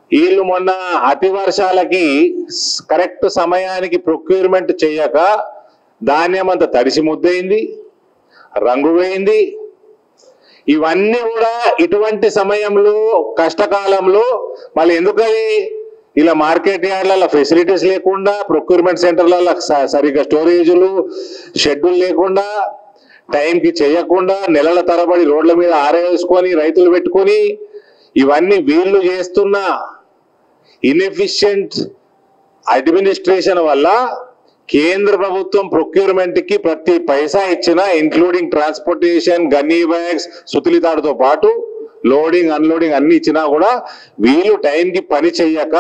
వీళ్ళు మొన్న అతి వర్షాలకి కరెక్ట్ సమయానికి ప్రొక్యూర్మెంట్ చేయక ధాన్యం అంతా తడిసి ముద్దయింది రంగు వేయింది ఇవన్నీ కూడా ఇటువంటి సమయంలో కష్టకాలంలో మళ్ళీ ఎందుకని ఇలా మార్కెట్ యార్డ్లలో ఫెసిలిటీస్ లేకుండా ప్రొక్యూర్మెంట్ సెంటర్లలో స- సరిగ్గా స్టోరేజులు షెడ్యూల్ లేకుండా టైంకి చేయకుండా నెలల తరబడి రోడ్ల మీద ఆరేసుకొని రైతులు పెట్టుకొని ఇవన్నీ వీళ్ళు చేస్తున్న ఇన్ఎఫిషియంట్ అడ్మినిస్ట్రేషన్ వల్ల కేంద్ర ప్రభుత్వం ప్రొక్యూర్మెంట్ కి ప్రతి పైసా ఇచ్చిన ఇంక్లూడింగ్ ట్రాన్స్పోర్టేషన్ గన్నీ బ్యాగ్స్ సుతిలితాడుతో పాటు లోడింగ్ అన్లోడింగ్ అన్ని ఇచ్చినా కూడా వీళ్ళు టైంకి పని చెయ్యక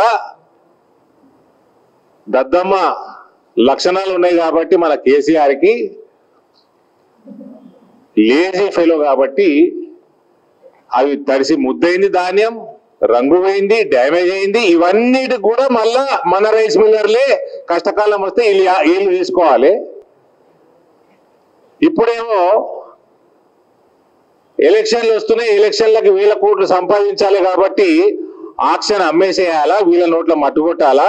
దద్దమ్మ లక్షణాలు ఉన్నాయి కాబట్టి మన కేసీఆర్ కి లేజీ ఫెలో కాబట్టి అవి తడిసి ముద్దయింది ధాన్యం రంగు పోయింది డ్యామేజ్ అయింది ఇవన్నిటి కూడా మళ్ళా మన రైస్ మిల్లర్లే కష్టకాలం వస్తే వీళ్ళు వీళ్ళు తీసుకోవాలి ఇప్పుడేమో ఎలక్షన్లు వస్తున్నాయి ఎలక్షన్లకి వేల కోట్లు సంపాదించాలి కాబట్టి ఆక్షన్ అమ్మేసేయాలా వీళ్ళ నోట్ల మట్టుకొట్టాలా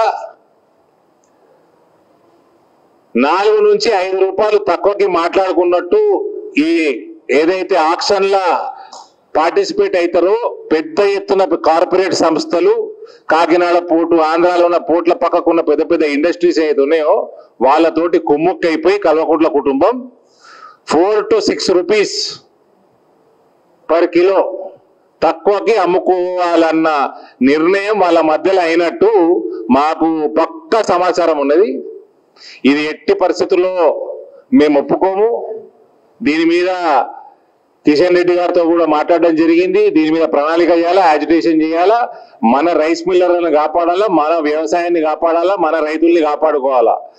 నాలుగు నుంచి ఐదు రూపాయలు తక్కువకి మాట్లాడుకున్నట్టు ఈ ఏదైతే ఆక్షన్ల పార్టిసిపేట్ అవుతారో పెద్ద ఎత్తున కార్పొరేట్ సంస్థలు కాకినాడ పోర్టు ఆంధ్రాలో ఉన్న పోర్ట్ల పక్కకు ఉన్న పెద్ద పెద్ద ఇండస్ట్రీస్ ఏదైతే ఉన్నాయో వాళ్ళతోటి కుమ్ముక్కైపోయి కల్వకుంట్ల కుటుంబం four to six rupees per kilo తక్కువకి అమ్ముకోవాలన్న నిర్ణయం వాళ్ళ మధ్యలో అయినట్టు మాకు పక్క సమాచారం ఉన్నది ఇది ఎట్టి పరిస్థితుల్లో మేము ఒప్పుకోము దీని మీద కిషన్ రెడ్డి గారితో కూడా మాట్లాడడం జరిగింది దీని మీద ప్రణాళిక చేయాలా యాజిటేషన్ చేయాలా మన రైస్ మిల్లర్లను కాపాడాలా మన వ్యవసాయాన్ని కాపాడాలా మన రైతుల్ని కాపాడుకోవాలా